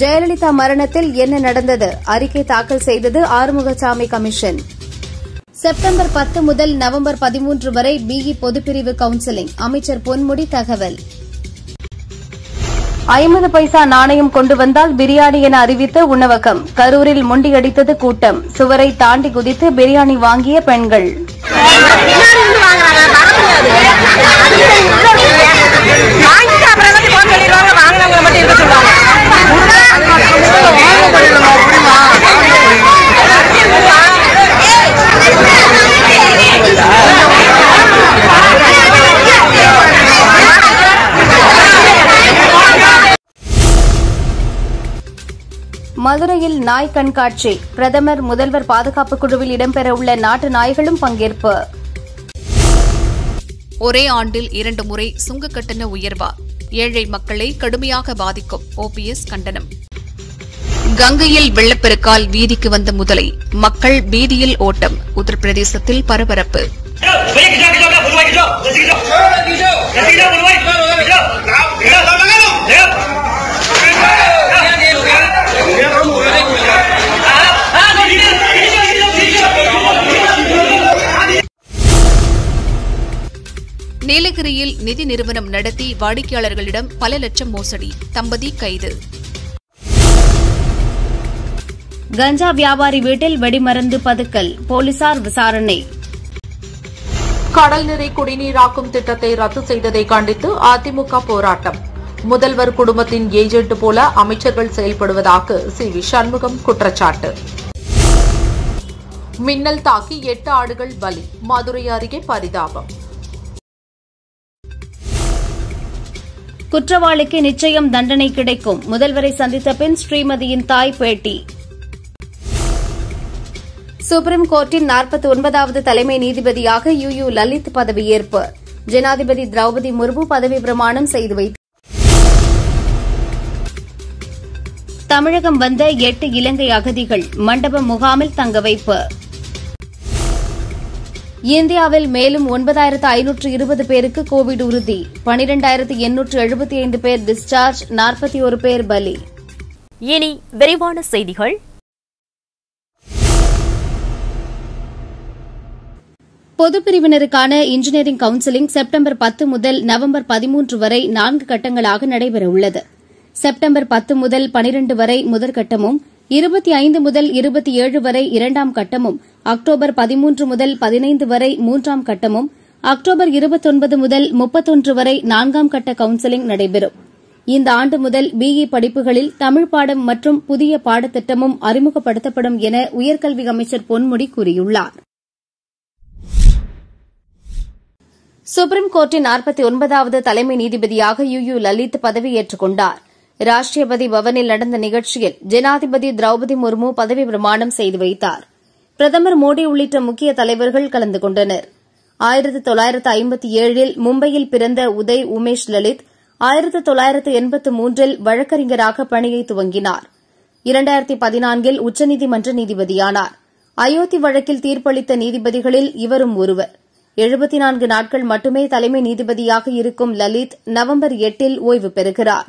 ஜெயலலிதா மரணத்தில் என்ன நடந்தது அறிக்கை தாக்கல் செய்தது ஆறுமுகசாமி கமிஷன் செப்டம்பர் பத்து முதல் நவம்பர் பதிமூன்று வரை பிஇ பொதுப்பிரிவு கவுன்சிலிங் அமைச்சர் பொன்முடி தகவல் ஐம்பது பைசா நாணயம் கொண்டு வந்தால் பிரியாணி என அறிவித்த உணவகம் கரூரில் முண்டியடித்தது கூட்டம் சுவரை தாண்டி குதித்து பிரியாணி வாங்கிய பெண்கள் வாங்கிட்டு அப்புறம் எல்லாத்தையும் போட்டு சொல்லிடுவாங்க வாங்கினவங்களை மட்டும் இருக்க சொல்லுவாங்க மதுரையில் நாய் கண்காட்சி பிரதமர் முதல்வர் பாதுகாப்பு குழுவில் இடம்பெறவுள்ள நாட்டு நாய்களும் பங்கேற்பு ஒரே ஆண்டில் இரண்டு முறை சுங்க கட்டண உயர்வா ஏழை மக்களை கடுமையாக பாதிக்கும் ஓபிஎஸ் கண்டனம் கங்கையில் வெள்ளப்பெருக்கால் வீதிக்கு வந்த முதலை மக்கள் வீதியில் ஓட்டம் உத்தரப்பிரதேசத்தில் பரபரப்பு நீலகிரியில் நிதி நிறுவனம் நடத்தி வாடிக்கையாளர்களிடம் பல லட்சம் மோசடி தம்பதி கைது கஞ்சா வியாபாரி வீட்டில் வெடிமருந்து பதுக்கல் போலீசார் விசாரணை கடல் நீரை குடிநீராக்கும் திட்டத்தை ரத்து செய்ததை கண்டித்து அதிமுக போராட்டம் முதல்வர் குடும்பத்தின் ஏஜென்ட் போல அமைச்சர்கள் செயல்படுவதாக சி வி சண்முகம் குற்றச்சாட்டு மின்னல் தாக்கி எட்டு ஆடுகள் பலி மதுரை அருகே பரிதாபம் குற்றவாளிக்கு நிச்சயம் தண்டனை கிடைக்கும் முதல்வரை சந்தித்த பின் ஸ்ரீமதியின் தாய் பேட்டி சுப்ரீம் கோர்ட்டின் நாற்பத்தி ஒன்பதாவது தலைமை நீதிபதியாக யு யு லலித் பதவியேற்பு ஜனாதிபதி திரௌபதி முர்மு பதவி பிரமாணம் செய்து வைத்தார் தமிழகம் வந்த எட்டு இலங்கை அகதிகள் மண்டப முகாமில் தங்க வைப்பு இந்தியாவில் மேலும் ஒன்பதாயிரத்து ஐநூற்று இருபது பேருக்கு கோவிட் உறுதி பனிரெண்டாயிரத்து எண்ணூற்று எழுபத்தி ஐந்து பேர் டிஸ்சார்ஜ் நாற்பத்தி ஒரு பேர் பலி இனி விரைவான செய்திகள் பொதுப்பிரிவினருக்கான இன்ஜினியரிங் கவுன்சிலிங் செப்டம்பர் பத்து முதல் நவம்பர் பதிமூன்று வரை நான்கு கட்டங்களாக நடைபெறவுள்ளது செப்டம்பர் பத்து முதல் பனிரண்டு வரை முதற்கட்டமும் இருபத்தி ஐந்து முதல் இருபத்தி ஏழு வரை இரண்டாம் கட்டமும் அக்டோபர் பதிமூன்று முதல் பதினைந்து வரை மூன்றாம் கட்டமும் அக்டோபர் இருபத்தொன்பது முதல் முப்பத்தொன்று வரை நான்காம் கட்ட கவுன்சிலிங் நடைபெறும் இந்த ஆண்டு முதல் பிஇ படிப்புகளில் தமிழ் பாடம் மற்றும் புதிய பாடத்திட்டமும் அறிமுகப்படுத்தப்படும் என உயர்கல்வி அமைச்சர் பொன்முடி கூறியுள்ளார் சுப்ரீம் கோர்ட்டின் நாற்பத்தி ஒன்பதாவது தலைமை நீதிபதியாக யு யு லலித் பதவியேற்றுக் கொண்டார் ராஷ்டிரபதி பவனில் நடந்த நிகழ்ச்சியில் ஜனாதிபதி திரௌபதி முர்மு பதவி பிரமாணம் செய்து வைத்தார் பிரதமர் மோடி உள்ளிட்ட முக்கிய தலைவர்கள் கலந்து கொண்டனர் ஆயிரத்து தொள்ளாயிரத்து ஐம்பத்தி ஏழில் மும்பையில் பிறந்த உதய் உமேஷ் லலித் ஆயிரத்து தொள்ளாயிரத்து எண்பத்து மூன்றில் வழக்கறிஞராக பணியை துவங்கினார் இரண்டாயிரத்தி பதினான்கில் உச்சநீதிமன்ற நீதிபதியானார் அயோத்தி வழக்கில் தீர்ப்பளித்த நீதிபதிகளில் இவரும் ஒருவர் எழுபத்தி நான்கு நாட்கள் மட்டுமே தலைமை நீதிபதியாக இருக்கும் லலித் நவம்பர் எட்டில் ஓய்வு பெறுகிறார்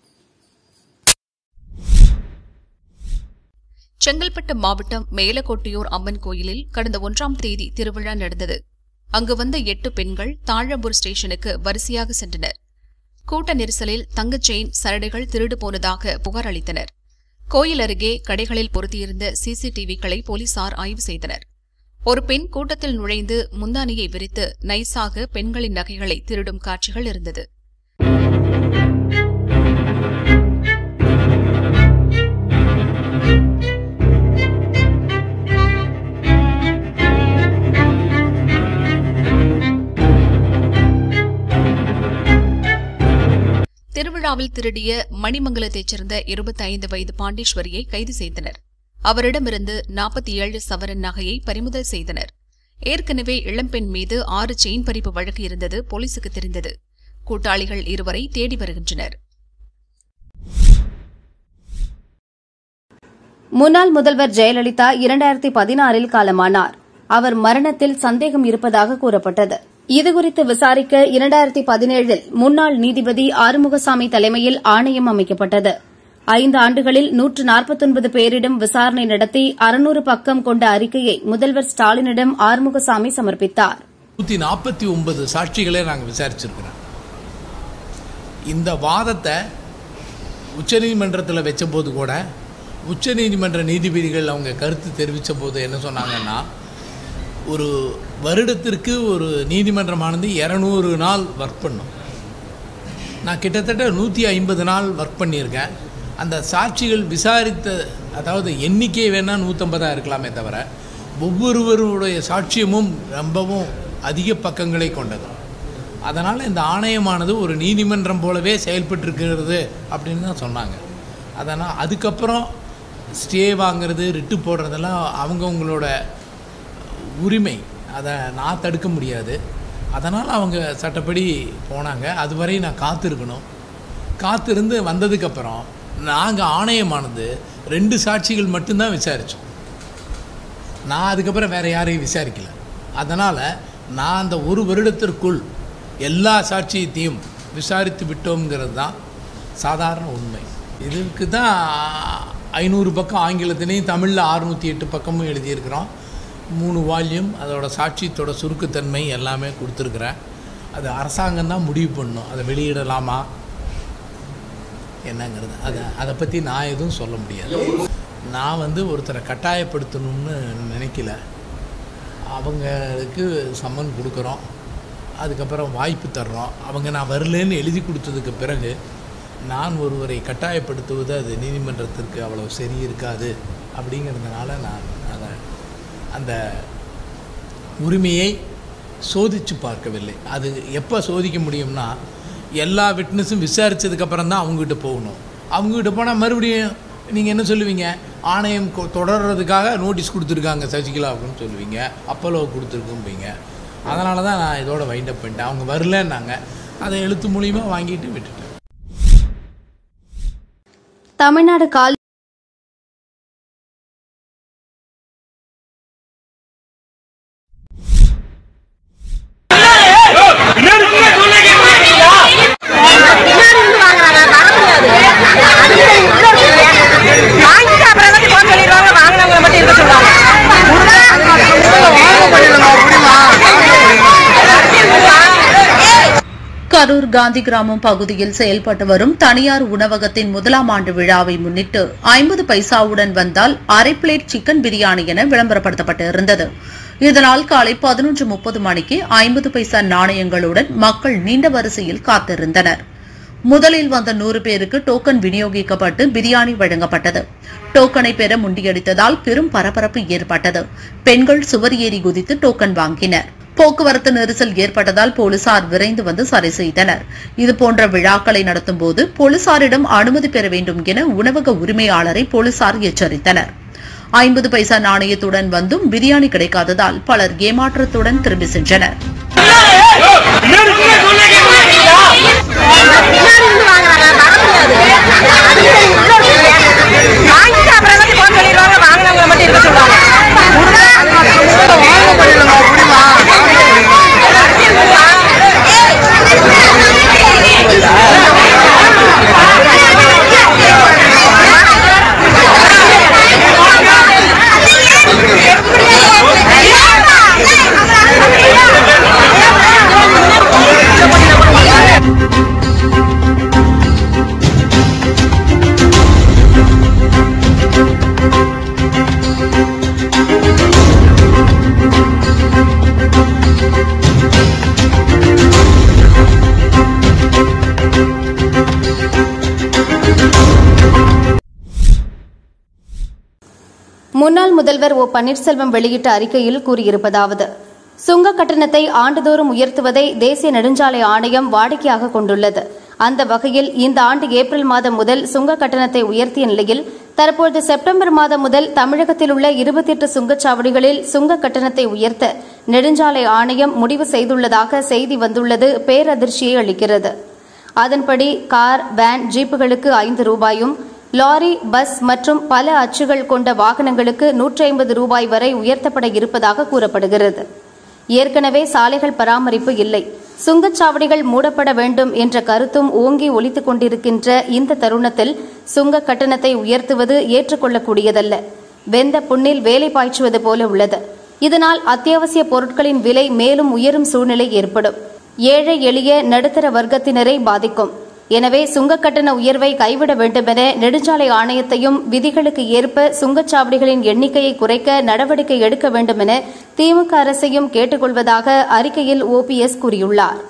செங்கல்பட்டு மாவட்டம் மேலக்கோட்டையூர் அம்மன் கோயிலில் கடந்த ஒன்றாம் தேதி திருவிழா நடந்தது அங்கு வந்த எட்டு பெண்கள் தாழம்பூர் ஸ்டேஷனுக்கு வரிசையாக சென்றனர் கூட்ட நெரிசலில் தங்கச் செயின் சரடுகள் திருடு போனதாக புகார் அளித்தனர் கோயில் அருகே கடைகளில் பொருத்தியிருந்த சிசிடிவிகளை போலீசார் ஆய்வு செய்தனர் ஒரு பெண் கூட்டத்தில் நுழைந்து முந்தானியை விரித்து நைஸாக பெண்களின் நகைகளை திருடும் காட்சிகள் இருந்தது திருவிழாவில் திருடிய மணிமங்கலத்தைச் சேர்ந்த இருபத்தைந்து வயது பாண்டீஸ்வரியை கைது செய்தனர் அவரிடமிருந்து நாற்பத்தி ஏழு சவரன் நகையை பறிமுதல் செய்தனர் ஏற்கனவே இளம்பெண் மீது ஆறு செயின் பறிப்பு வழக்கு இருந்தது போலீசுக்கு தெரிந்தது கூட்டாளிகள் இருவரை தேடி வருகின்றனர் முன்னாள் முதல்வர் ஜெயலலிதா இரண்டாயிரத்தி பதினாறில் காலமானார் அவர் மரணத்தில் சந்தேகம் இருப்பதாக கூறப்பட்டது இதுகுறித்து விசாரிக்க இரண்டாயிரத்தி பதினேழில் முன்னாள் நீதிபதி ஆறுமுகசாமி தலைமையில் ஆணையம் அமைக்கப்பட்டது ஐந்து ஆண்டுகளில் நூற்று நாற்பத்தொன்பது பேரிடம் விசாரணை நடத்தி அறுநூறு பக்கம் கொண்ட அறிக்கையை முதல்வர் ஸ்டாலினிடம் ஆறுமுகசாமி சமர்ப்பித்தார் நூற்றி நாற்பத்தி ஒன்பது சாட்சிகளை நாங்கள் விசாரிச்சிருக்கிறோம் இந்த வாதத்தை உச்சநீதிமன்றத்தில் வச்சபோது கூட உச்சநீதிமன்ற நீதிபதிகள் அவங்க கருத்து தெரிவித்த போது என்ன சொன்னாங்கன்னா ஒரு வருடத்திற்கு ஒரு நீதிமன்றமானது இரநூறு நாள் ஒர்க் பண்ணும் நான் கிட்டத்தட்ட நூற்றி ஐம்பது நாள் ஒர்க் பண்ணியிருக்கேன் அந்த சாட்சிகள் விசாரித்த அதாவது எண்ணிக்கை வேணால் நூற்றம்பதாக இருக்கலாமே தவிர ஒவ்வொருவருடைய சாட்சியமும் ரொம்பவும் அதிக பக்கங்களை கொண்டது அதனால் இந்த ஆணையமானது ஒரு நீதிமன்றம் போலவே செயல்பட்டுருக்கிறது அப்படின்னு தான் சொன்னாங்க அதனால் அதுக்கப்புறம் ஸ்டே வாங்குறது ரிட்டு போடுறதெல்லாம் அவங்கவுங்களோட உரிமை அதை நான் தடுக்க முடியாது அதனால் அவங்க சட்டப்படி போனாங்க அதுவரை நான் காத்திருக்கணும் காத்திருந்து வந்ததுக்கப்புறம் நாங்கள் ஆணையமானது ரெண்டு சாட்சிகள் மட்டும்தான் விசாரித்தோம் நான் அதுக்கப்புறம் வேறு யாரையும் விசாரிக்கல அதனால் நான் அந்த ஒரு வருடத்திற்குள் எல்லா சாட்சியத்தையும் விசாரித்து விட்டோங்கிறது தான் சாதாரண உண்மை இதுக்கு தான் ஐநூறு பக்கம் ஆங்கிலத்திலையும் தமிழில் அறுநூற்றி எட்டு பக்கமும் எழுதியிருக்கிறோம் மூணு வால்யூம் அதோட சாட்சியத்தோட சுருக்கத்தன்மை எல்லாமே கொடுத்துருக்குறேன் அது அரசாங்கம் தான் முடிவு பண்ணணும் அதை வெளியிடலாமா என்னங்கிறது அதை அதை பற்றி நான் எதுவும் சொல்ல முடியாது நான் வந்து ஒருத்தரை கட்டாயப்படுத்தணும்னு நினைக்கல அவங்களுக்கு சம்மன் கொடுக்குறோம் அதுக்கப்புறம் வாய்ப்பு தர்றோம் அவங்க நான் வரலன்னு எழுதி கொடுத்ததுக்கு பிறகு நான் ஒருவரை கட்டாயப்படுத்துவது அது நீதிமன்றத்திற்கு அவ்வளோ சரி இருக்காது அப்படிங்கிறதுனால நான் அதை அந்த உரிமையை சோதித்து பார்க்கவில்லை அது எப்போ சோதிக்க முடியும்னா எல்லா விட்னஸும் விசாரித்ததுக்கப்புறம் தான் அவங்ககிட்ட போகணும் அவங்ககிட்ட போனால் மறுபடியும் நீங்கள் என்ன சொல்லுவீங்க ஆணையம் கொ- தொடர்றதுக்காக நோட்டீஸ் கொடுத்துருக்காங்க சசிகலாவுக்குன்னு சொல்லுவீங்க அப்பலோ கொடுத்துருக்கும்பீங்க அதனால தான் நான் இதோட வைண்ட் அப் பண்ணிட்டேன் அவங்க வரலன்னாங்க அதை எழுத்து மூலியமா வாங்கிட்டு விட்டுட்டேன் தமிழ்நாடு கால் வாங்கிட்டு அப்புறம் எல்லாத்தையும் போக சொல்லிடுவாங்க வாங்கினவங்களை மட்டும் இருக்க சொல்லுவாங்க கரூர் காந்தி கிராமம் பகுதியில் செயல்பட்டு வரும் தனியார் உணவகத்தின் முதலாம் ஆண்டு விழாவை முன்னிட்டு ஐம்பது பைசாவுடன் வந்தால் அரை பிளேட் சிக்கன் பிரியாணி என விளம்பரப்படுத்தப்பட்டு இருந்தது இதனால் காலை பதினொன்று முப்பது மணிக்கு ஐம்பது பைசா நாணயங்களுடன் மக்கள் நீண்ட வரிசையில் காத்திருந்தனர் முதலில் வந்த நூறு பேருக்கு டோக்கன் விநியோகிக்கப்பட்டு பிரியாணி வழங்கப்பட்டது டோக்கனை பெற முண்டியடித்ததால் பெரும் பரபரப்பு ஏற்பட்டது பெண்கள் சுவர் ஏறி குதித்து டோக்கன் வாங்கினர் போக்குவரத்து நெரிசல் ஏற்பட்டதால் போலீசார் விரைந்து வந்து சரி செய்தனர் இதுபோன்ற விழாக்களை நடத்தும் போது போலீசாரிடம் அனுமதி பெற வேண்டும் என உணவக உரிமையாளரை போலீசார் எச்சரித்தனர் ஐம்பது பைசா நாணயத்துடன் வந்தும் பிரியாணி கிடைக்காததால் பலர் ஏமாற்றத்துடன் திரும்பி சென்றனர் வாங்கிட்டு அப்புறம் எல்லாத்தையும் போக சொல்லிடுவாங்க வாங்கினவங்களை மட்டும் இருக்க சொல்லுவாங்க முன்னாள் முதல்வர் ஓ பன்னீர்செல்வம் வெளியிட்ட அறிக்கையில் கூறியிருப்பதாவது சுங்க கட்டணத்தை ஆண்டுதோறும் உயர்த்துவதை தேசிய நெடுஞ்சாலை ஆணையம் வாடிக்கையாக கொண்டுள்ளது அந்த வகையில் இந்த ஆண்டு ஏப்ரல் மாதம் முதல் சுங்க கட்டணத்தை உயர்த்திய நிலையில் தற்போது செப்டம்பர் மாதம் முதல் தமிழகத்தில் உள்ள இருபத்தி எட்டு சுங்கச்சாவடிகளில் சுங்க கட்டணத்தை உயர்த்த நெடுஞ்சாலை ஆணையம் முடிவு செய்துள்ளதாக செய்தி வந்துள்ளது பேரதிர்ச்சியை அளிக்கிறது அதன்படி கார் வேன் ஜீப்புகளுக்கு ஐந்து ரூபாயும் லாரி பஸ் மற்றும் பல அச்சுகள் கொண்ட வாகனங்களுக்கு நூற்றி ஐம்பது ரூபாய் வரை உயர்த்தப்பட இருப்பதாக கூறப்படுகிறது ஏற்கனவே சாலைகள் பராமரிப்பு இல்லை சுங்கச்சாவடிகள் மூடப்பட வேண்டும் என்ற கருத்தும் ஓங்கி ஒலித்துக் கொண்டிருக்கின்ற இந்த தருணத்தில் சுங்க கட்டணத்தை உயர்த்துவது ஏற்றுக்கொள்ளக்கூடியதல்ல வெந்த புண்ணில் வேலை பாய்ச்சுவது போல உள்ளது இதனால் அத்தியாவசிய பொருட்களின் விலை மேலும் உயரும் சூழ்நிலை ஏற்படும் ஏழை எளிய நடுத்தர வர்க்கத்தினரை பாதிக்கும் எனவே சுங்கக் கட்டண உயர்வை கைவிட வேண்டுமென நெடுஞ்சாலை ஆணையத்தையும் விதிகளுக்கு ஏற்ப சுங்கச்சாவடிகளின் எண்ணிக்கையை குறைக்க நடவடிக்கை எடுக்க வேண்டுமென திமுக அரசையும் கேட்டுக்கொள்வதாக அறிக்கையில் ஓபிஎஸ் கூறியுள்ளார்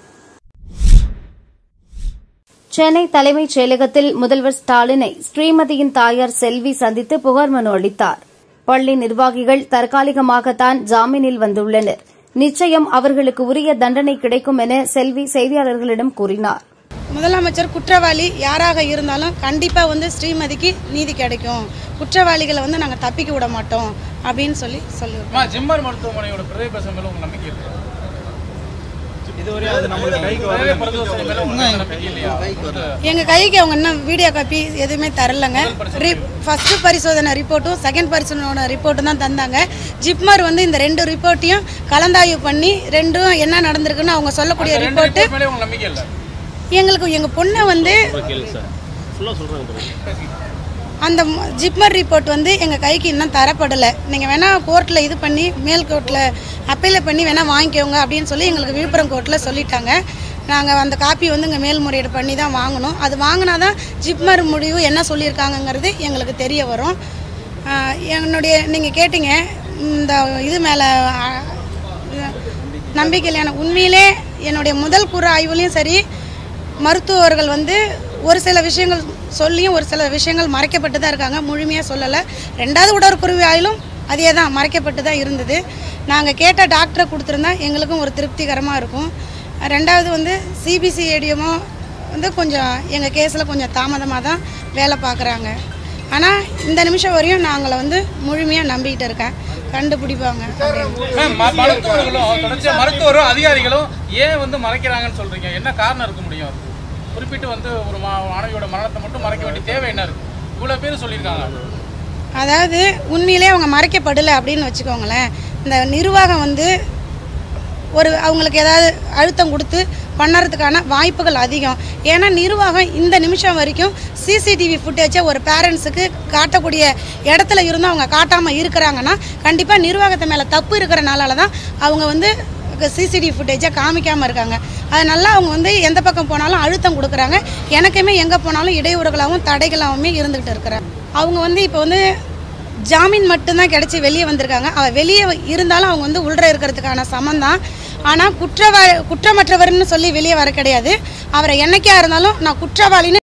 சென்னை தலைமைச் செயலகத்தில் முதல்வர் ஸ்டாலினை ஸ்ரீமதியின் தாயார் செல்வி சந்தித்து புகார் மனு அளித்தார் பள்ளி நிர்வாகிகள் தற்காலிகமாகத்தான் ஜாமீனில் வந்துள்ளனர் நிச்சயம் அவர்களுக்கு உரிய தண்டனை கிடைக்கும் என செல்வி செய்தியாளர்களிடம் கூறினார் முதலமைச்சர் குற்றவாளி யாராக இருந்தாலும் கண்டிப்பாக வந்து ஸ்ரீமதிக்கு நீதி கிடைக்கும் குற்றவாளிகளை வந்து நாங்கள் தப்பிக்க விட மாட்டோம் அப்படின்னு சொல்லி சொல்லுவோம் அம்மா ஜிம்மர் மருத்துவமனையோட பிரதேச பேச மேல உங்க நம்பிக்கை இருக்கு இதுவரை அது நம்மளுக்கு கைக்கு வரல பிரதேச மேல உங்க நம்பிக்கை இல்லையா எங்கள் கைக்கு அவங்க இன்னும் வீடியோ காப்பி எதுவுமே தரலங்க ரி ஃபஸ்ட்டு பரிசோதனை ரிப்போர்ட்டும் செகண்ட் பரிசோதனை ரிப்போர்ட்டும் தான் தந்தாங்க ஜிப்மர் வந்து இந்த ரெண்டு ரிப்போர்ட்டையும் கலந்தாய்வு பண்ணி ரெண்டும் என்ன நடந்திருக்குன்னு அவங்க சொல்லக்கூடிய ரெண்டு ரிப்போர்ட்டு report மேலே உங்க நம்பிக்கை இல்ல எங்களுக்கு எங்கள் பொண்ணை வந்து அந்த ம- ஜிப்மர் ரிப்போர்ட் வந்து எங்கள் கைக்கு இன்னும் தரப்படலை நீங்கள் வேணால் கோர்ட்டில் இது பண்ணி மேல் கோர்ட்டில் அப்பீல் பண்ணி வேணால் வாங்கிக்கோங்க அப்படின்னு சொல்லி எங்களுக்கு விழுப்புரம் கோர்ட்டில் சொல்லிட்டாங்க நாங்கள் அந்த காப்பி வந்து இங்கே மேல்முறையீடு பண்ணி தான் வாங்கணும் அது வாங்கினா தான் ஜிப்மர் முடிவு என்ன சொல்லியிருக்காங்கங்கிறது எங்களுக்கு தெரிய வரும் ஆஹ் என்னுடைய நீங்கள் கேட்டீங்க இந்த இது மேலே நம்பிக்கை இல்லையான உண்மையிலே என்னுடைய முதல் குறு ஆய்வுலையும் சரி மருத்துவர்கள் வந்து ஒரு சில விஷயங்கள் சொல்லியும் ஒரு சில விஷயங்கள் மறைக்கப்பட்டு தான் இருக்காங்க முழுமையாக சொல்லலை ரெண்டாவது உடற்குருவி ஆயிலும் அதே தான் மறைக்கப்பட்டு தான் இருந்தது நாங்கள் கேட்ட டாக்டரை கொடுத்துருந்தா எங்களுக்கும் ஒரு திருப்திகரமாக இருக்கும் ரெண்டாவது வந்து சிபிசிஐடியமோ வந்து கொஞ்சம் எங்கள் கேஸில் கொஞ்சம் தாமதமாக தான் வேலை பார்க்குறாங்க ஆனால் இந்த நிமிஷம் வரையும் நாங்களை வந்து முழுமையாக நம்பிக்கிட்டு இருக்கேன் கண்டுபிடிப்பாங்க அப்படின்னு மேம் ம- மருத்துவர்களும் தொடர்ச்சியா மருத்துவரும் அதிகாரிகளும் ஏன் வந்து மறைக்கிறாங்கன்னு சொல்றீங்க என்ன காரணம் இருக்க முடியும் அதுக்கு? குறிப்பிட்டு வந்து ஒரு மா- மாணவியோட மரணத்தை மட்டும் மறைக்க வேண்டிய தேவை என்ன இருக்கு இவ்வளவு பேர் சொல்லியிருக்காங்க அதாவது உண்மையிலே அவங்க மறைக்கப்படலை அப்படின்னு வச்சுக்கோங்களேன் இந்த நிர்வாகம் வந்து ஒரு அவங்களுக்கு ஏதாவது அழுத்தம் கொடுத்து பண்ணறதுக்கான வாய்ப்புகள் அதிகம் ஏன்னா நிர்வாகம் இந்த நிமிஷம் வரைக்கும் சிசிடிவி ஃபுட்டேஜை ஒரு பேரண்ட்ஸுக்கு காட்டக்கூடிய இடத்துல இருந்தும் அவங்க காட்டாமல் இருக்கிறாங்கன்னா கண்டிப்பாக நிர்வாகத்தை மேலே தப்பு இருக்கிறனால தான் அவங்க வந்து சிசிடிவி ஃபுட்டேஜை காமிக்காமல் இருக்காங்க அதனால அவங்க வந்து எந்த பக்கம் போனாலும் அழுத்தம் கொடுக்குறாங்க எனக்குமே எங்கே போனாலும் இடையூறுகளாகவும் தடைகளாகவுமே இருந்துகிட்டு இருக்கிறேன் அவங்க வந்து இப்போ வந்து ஜாமீன் மட்டும்தான் கிடச்சி வெளியே வந்திருக்காங்க அவ வெளியே இருந்தாலும் அவங்க வந்து உள்ற இருக்கிறதுக்கான சமம் தான் ஆனால் குற்றவா குற்றமற்றவர்னு சொல்லி வெளியே வர கிடையாது அவரை என்னைக்கா இருந்தாலும் நான் குற்றவாளின்னு